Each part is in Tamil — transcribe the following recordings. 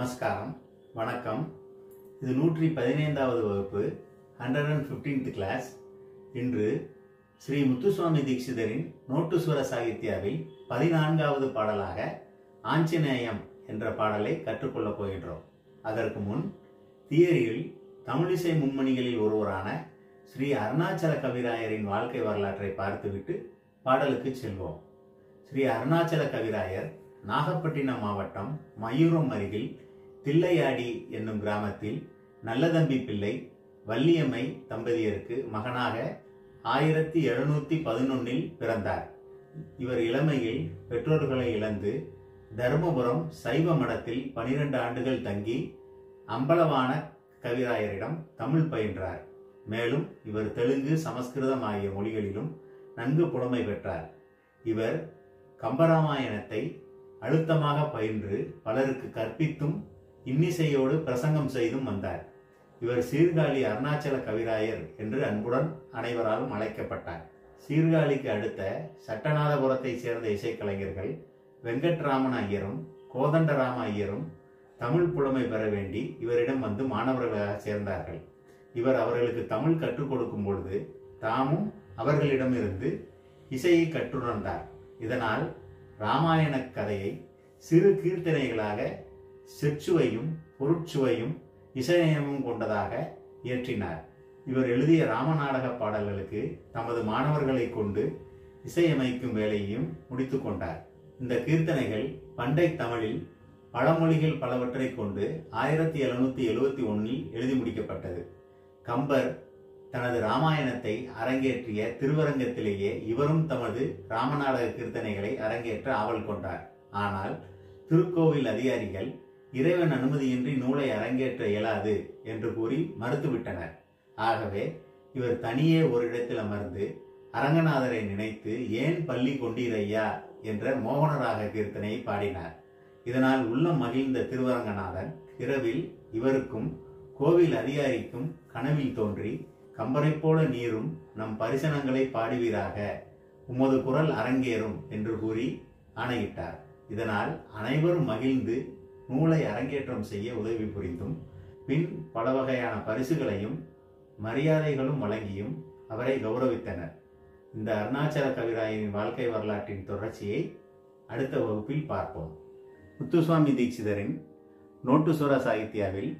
நமஸ்காரம் வணக்கம் இது நூற்றி பதினைந்தாவது வகுப்பு ஹண்ட்ரட் அண்ட் ஃபிஃப்டீன்த் கிளாஸ் இன்று ஸ்ரீ முத்துசுவாமி தீட்சிதரின் நோட்டுஸ்வர சாகித்யாவில் பதினான்காவது பாடலாக ஆஞ்சநேயம் என்ற பாடலை கற்றுக்கொள்ளப் போகின்றோம் அதற்கு முன் தியரியில் தமிழிசை மும்மணிகளில் ஒருவரான ஸ்ரீ அருணாச்சல கவிராயரின் வாழ்க்கை வரலாற்றை பார்த்துவிட்டு பாடலுக்கு செல்வோம் ஸ்ரீ அருணாச்சல கவிராயர் நாகப்பட்டினம் மாவட்டம் மயூரம் அருகில் தில்லையாடி என்னும் கிராமத்தில் நல்லதம்பி பிள்ளை வள்ளியம்மை தம்பதியருக்கு மகனாக ஆயிரத்தி எழுநூத்தி பதினொன்னில் பிறந்தார் இவர் இளமையில் பெற்றோர்களை இழந்து தருமபுரம் சைவ மடத்தில் பனிரெண்டு ஆண்டுகள் தங்கி அம்பலவான கவிராயரிடம் தமிழ் பயின்றார் மேலும் இவர் தெலுங்கு சமஸ்கிருதம் ஆகிய மொழிகளிலும் நன்கு புலமை பெற்றார் இவர் கம்பராமாயணத்தை அழுத்தமாக பயின்று பலருக்கு கற்பித்தும் இன்னிசையோடு பிரசங்கம் செய்தும் வந்தார் இவர் சீர்காழி அருணாச்சல கவிராயர் என்று அன்புடன் அனைவராலும் அழைக்கப்பட்டார் சீர்காழிக்கு அடுத்த சட்டநாதபுரத்தைச் சேர்ந்த இசைக்கலைஞர்கள் வெங்கட்ராமன் ஐயரும் கோதண்டராம ஐயரும் தமிழ் புலமை பெற வேண்டி இவரிடம் வந்து மாணவர்களாக சேர்ந்தார்கள் இவர் அவர்களுக்கு தமிழ் கற்றுக் கொடுக்கும் பொழுது தாமும் அவர்களிடமிருந்து இசையை கற்றுணர்ந்தார் இதனால் ராமாயண கதையை சிறு கீர்த்தனைகளாக செச்சுவையும் பொருட்சுவையும் இசைநயமும் கொண்டதாக இயற்றினார் இவர் எழுதிய ராமநாடக பாடல்களுக்கு தமது மாணவர்களை கொண்டு இசையமைக்கும் வேலையையும் முடித்து கொண்டார் இந்த கீர்த்தனைகள் பண்டை தமிழில் பழமொழிகள் பலவற்றை கொண்டு ஆயிரத்தி எழுநூத்தி எழுவத்தி ஒன்னில் எழுதி முடிக்கப்பட்டது கம்பர் தனது ராமாயணத்தை அரங்கேற்றிய திருவரங்கத்திலேயே இவரும் தமது ராமநாடக கீர்த்தனைகளை அரங்கேற்ற ஆவல் கொண்டார் ஆனால் திருக்கோவில் அதிகாரிகள் இறைவன் அனுமதியின்றி நூலை அரங்கேற்ற இயலாது என்று கூறி மறுத்துவிட்டனர் ஆகவே இவர் தனியே ஒரு இடத்தில் அமர்ந்து அரங்கநாதரை நினைத்து ஏன் பள்ளி கொண்டீரையா என்ற மோகனராக கீர்த்தனையை பாடினார் இதனால் உள்ளம் மகிழ்ந்த திருவரங்கநாதன் இரவில் இவருக்கும் கோவில் அதிகாரிக்கும் கனவில் தோன்றி கம்பரைப் போல நீரும் நம் பரிசனங்களை பாடுவீராக உமது குரல் அரங்கேறும் என்று கூறி ஆணையிட்டார் இதனால் அனைவரும் மகிழ்ந்து நூலை அரங்கேற்றம் செய்ய உதவி புரிந்தும் பின் பல வகையான பரிசுகளையும் மரியாதைகளும் வழங்கியும் அவரை கௌரவித்தனர் இந்த அருணாச்சல கவிராயரின் வாழ்க்கை வரலாற்றின் தொடர்ச்சியை அடுத்த வகுப்பில் பார்ப்போம் முத்துசுவாமி தீட்சிதரின் நோட்டுசுர சாகித்யாவில்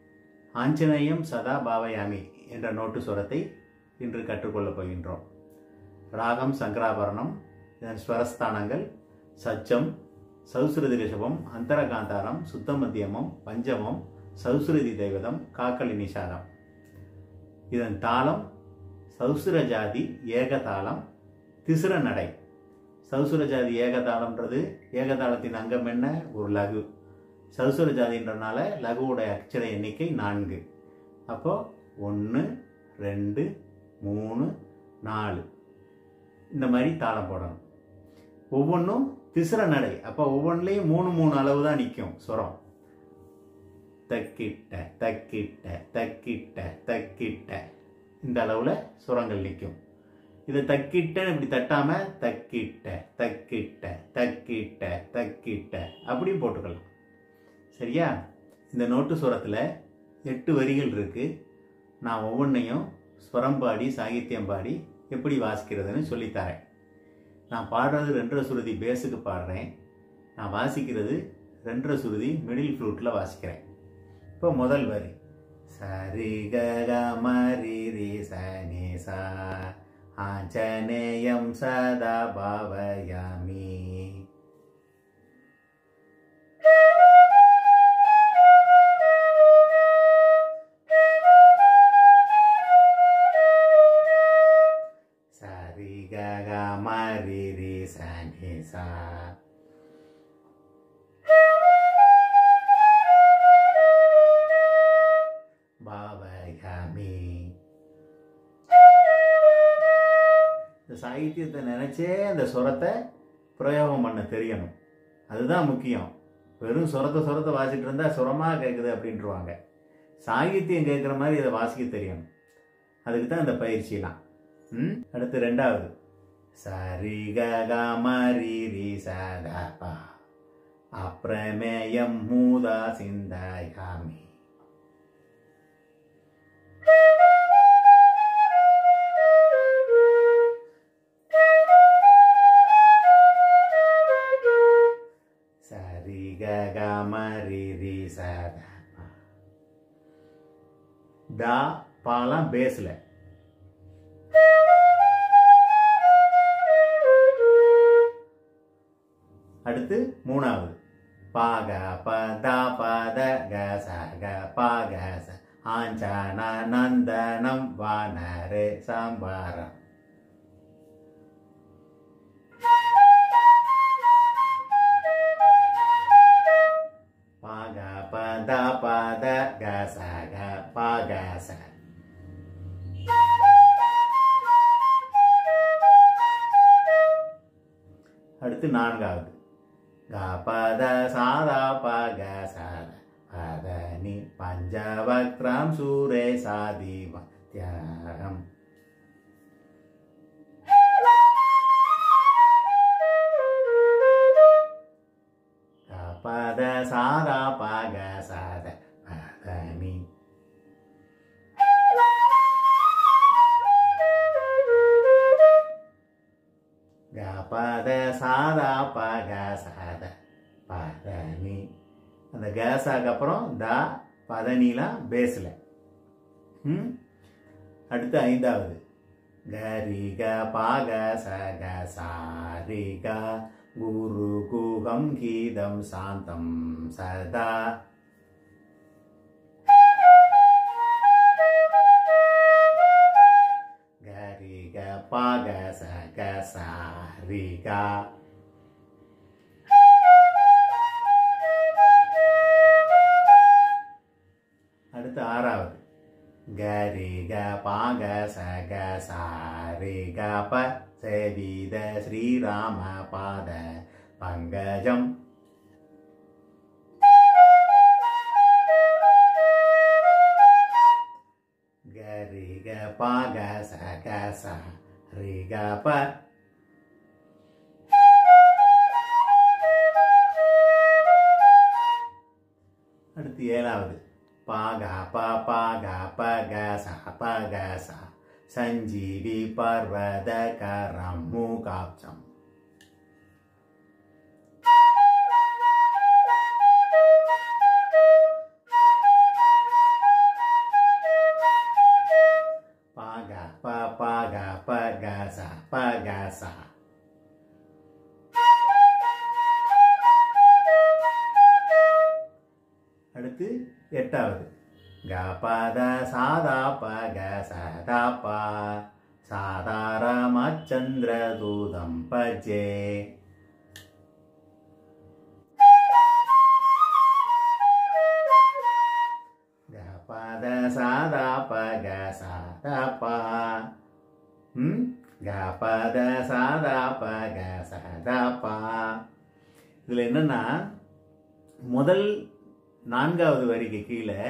ஆஞ்சநேயம் சதா பாவயாமி என்ற நோட்டு சுரத்தை இன்று கற்றுக்கொள்ளப் போகின்றோம் ராகம் சங்கராபரணம் இதன் ஸ்வரஸ்தானங்கள் சச்சம் சௌஸ்ருதி ரிஷபம் அந்தரகாந்தாரம் சுத்த மத்தியமம் பஞ்சமம் சௌஸ்ருதி தெய்வதம் காக்கலி நிஷாதம் இதன் தாளம் சௌசுர ஜாதி ஏகதாளம் திசுர நடை சௌசுர ஜாதி ஏகதாளம்ன்றது ஏகதாளத்தின் அங்கம் என்ன ஒரு லகு சதுசுர ஜாதின்றனால லகுவோட அக்ஷர எண்ணிக்கை நான்கு அப்போ ஒன்று ரெண்டு மூணு நாலு இந்த மாதிரி தாளம் போடணும் ஒவ்வொன்றும் திசுர நடை அப்போ ஒவ்வொன்றுலேயும் மூணு மூணு அளவு தான் நிற்கும் சுரம் தக்கிட்ட தக்கிட்ட தக்கிட்ட தக்கிட்ட இந்த அளவில் சுரங்கள் நிற்கும் இதை தக்கிட்ட இப்படி தட்டாம தக்கிட்ட தக்கிட்ட தக்கிட்ட தக்கிட்ட அப்படியும் போட்டுக்கலாம் சரியா இந்த நோட்டு சுரத்தில் எட்டு வரிகள் இருக்கு நான் ஒவ்வொன்றையும் ஸ்வரம் பாடி சாகித்யம் பாடி எப்படி வாசிக்கிறதுன்னு சொல்லித்தரேன் நான் பாடுறது ரெண்டரை சுருதி பேஸுக்கு பாடுறேன் நான் வாசிக்கிறது ரெண்டரை சுருதி மிடில் ஃப்ளூட்டில் வாசிக்கிறேன் இப்போ முதல் வரி சரி கக மரி ரி சனி சா ஆஞ்சநேயம் சதா பாவயாமி சரி கக மரி ரி சனி சா பாவயாமி இந்த சாகித்யத்தை நினைச்சே அந்த சுரத்தை பிரயோகம் பண்ண தெரியணும் அதுதான் முக்கியம் வெறும் சுரத்தை சுரத்தை வாசிட்டு இருந்தா சுரமாக கேட்குது அப்படின்ட்டுருவாங்க சாகித்யம் கேட்குற மாதிரி இதை வாசிக்க தெரியணும் அதுக்கு தான் இந்த பயிற்சியெலாம் ம் அடுத்து ரெண்டாவது சரி க மரி ரி சதா பா அப்பிரமேயம் மூதா சிந்தாயாமி சரி கமரி ரி சத தா பாலாம் பேஸ்ல அடுத்து மூணாவது பாக பத பத க ச க பாக ச ஆஞ்சன நந்தனம் வானரே சாம்பாரம் பாக பத பத க ச க பாக ச அடுத்து நான்காவது க பத சாதா பக சத பத நி பஞ்சவக்ரம் சூரே சாதிவ தியாகம் க பத சாதா பக சத பத நி க பத சாதா பக சத பதனி அந்த கேஸாக்கு அப்புறம் த பதனிலாம் பேஸில் ம் அடுத்து ஐந்தாவது கரிக பாக சக சாரிக குரு குகம் கீதம் சாந்தம் சதா கரிக பாக சக சாரிகா அடுத்து ஆறாவது கரிக பாக சக சாரிக ப சேவித ஸ்ரீராம பாத பங்கஜம் கரிக பாக சக சாரிக ப அடுத்து ஏழாவது பாக ப பாக பக ச பக ச சஞ்சீவி பர்வத கரம் மூகாப்சம் பாக ப பாக பக ச பக ச அடுத்து எட்டாவது க பத சாதா பக சதா பா சாதாரமச்சந்திர தூதம் பஜே க பத சாதா பக சாதா பா ம் க பத சாதா பக சதா பா இதில் என்னன்னா முதல் நான்காவது வரிக்கு கீழே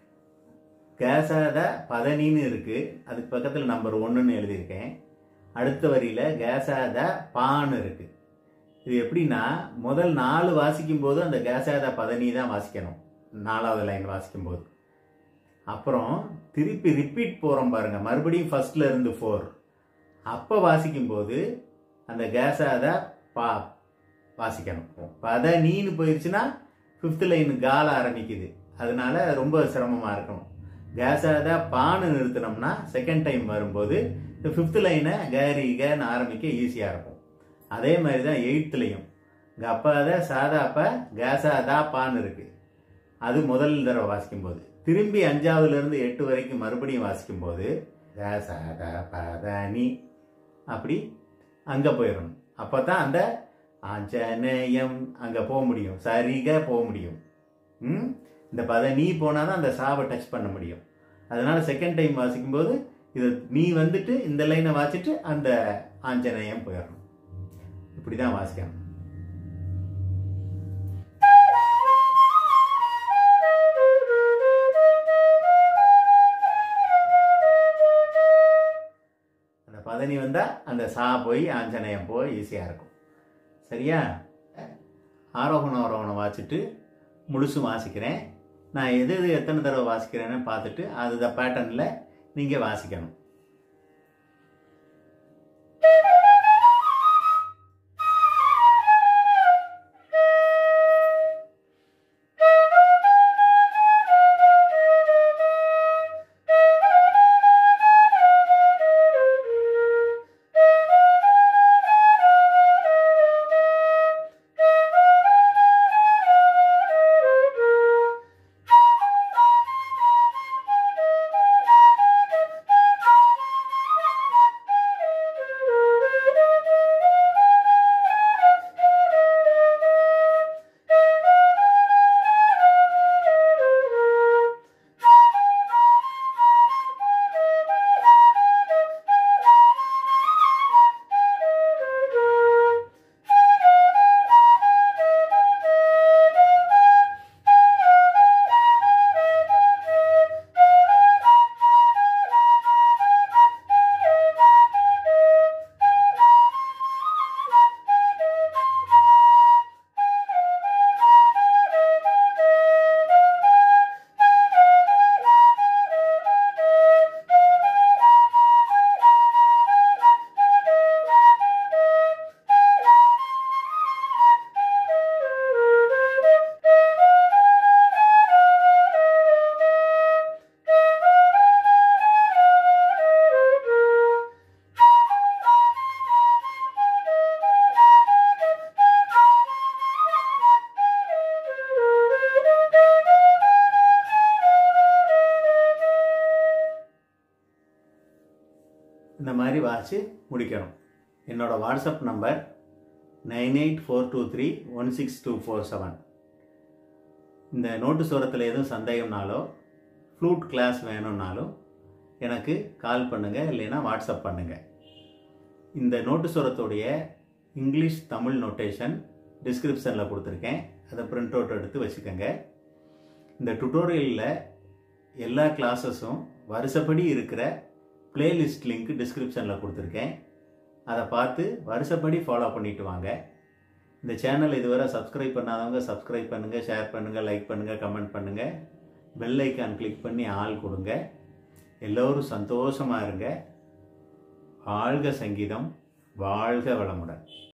கேசாத பதனின்னு இருக்கு அதுக்கு பக்கத்தில் நம்பர் ஒன்றுன்னு எழுதியிருக்கேன் அடுத்த வரியில கேசாத பான்னு இருக்கு இது எப்படின்னா முதல் நாலு வாசிக்கும் போது அந்த கேசாத பதனி தான் வாசிக்கணும் நாலாவது லைன் வாசிக்கும் போது அப்புறம் திருப்பி ரிப்பீட் போகிறோம் பாருங்க மறுபடியும் ஃபர்ஸ்ட்ல இருந்து ஃபோர் அப்போ வாசிக்கும் போது அந்த கேசாத பா வாசிக்கணும் பத நீன்னு போயிடுச்சுன்னா ஃபிஃப்த் லைன் கால ஆரம்பிக்குது அதனால ரொம்ப சிரமமாக இருக்கும் கேஸாத பான்னு நிறுத்தினோம்னா செகண்ட் டைம் வரும்போது இந்த ஃபிஃப்த் லைனை கேரி கேன்னு ஆரம்பிக்க ஈஸியாக இருக்கும் அதே மாதிரி தான் எயித்துலேயும் கப்பாத சாதாப்ப கேசாதா பான்னு இருக்கு அது முதல் தடவை வாசிக்கும்போது திரும்பி அஞ்சாவதுலேருந்து எட்டு வரைக்கும் மறுபடியும் வாசிக்கும்போது கேசாதா பதனி அப்படி அங்கே போயிடணும் அப்போ தான் அந்த ஆஞ்சநேயம் அங்கே போக முடியும் சரிக போக முடியும் ம் இந்த பத நீ போனால் தான் அந்த சாவை டச் பண்ண முடியும் அதனால செகண்ட் டைம் வாசிக்கும்போது இது நீ வந்துட்டு இந்த லைனை வாசிட்டு அந்த ஆஞ்சநேயம் போயிடணும் இப்படி தான் வாசிக்கணும் அந்த பதனி வந்தால் அந்த சா போய் ஆஞ்சநேயம் போய் ஈஸியாக இருக்கும் சரியா ஆரோகணம் ஆரோகணம் வாசிச்சுட்டு முழுசும் வாசிக்கிறேன் நான் எது எது எத்தனை தடவை வாசிக்கிறேன்னு பார்த்துட்டு அது பேட்டர்னில் நீங்கள் வாசிக்கணும் இந்த மாதிரி வாசி முடிக்கணும் என்னோட WhatsApp number nine eight four two three one six two four seven இந்த நோட்டு சுரத்தில் எதுவும் சந்தேகம்னாலோ ஃப்ளூட் கிளாஸ் வேணும்னாலும் எனக்கு கால் பண்ணுங்கள் இல்லைன்னா வாட்ஸ்அப் பண்ணுங்கள் இந்த நோட்டு சுரத்துடைய இங்கிலீஷ் தமிழ் நோட்டேஷன் டிஸ்கிரிப்ஷனில் கொடுத்துருக்கேன் அதை பிரிண்ட் அவுட் எடுத்து வச்சுக்கோங்க இந்த டுட்டோரியலில் எல்லா கிளாஸஸும் வருஷப்படி இருக்கிற பிளேலிஸ்ட் லிங்க் டிஸ்கிரிப்ஷனில் கொடுத்துருக்கேன் அதை பார்த்து வருஷப்படி ஃபாலோ பண்ணிட்டு வாங்க இந்த சேனல் இதுவரை சப்ஸ்கிரைப் பண்ணாதவங்க சப்ஸ்கிரைப் பண்ணுங்கள் ஷேர் பண்ணுங்கள் லைக் பண்ணுங்கள் கமெண்ட் பண்ணுங்கள் பெல் ஐக்கான் கிளிக் பண்ணி ஆள் கொடுங்க எல்லோரும் சந்தோஷமாக இருங்க வாழ்க சங்கீதம் வாழ்க வளமுடன்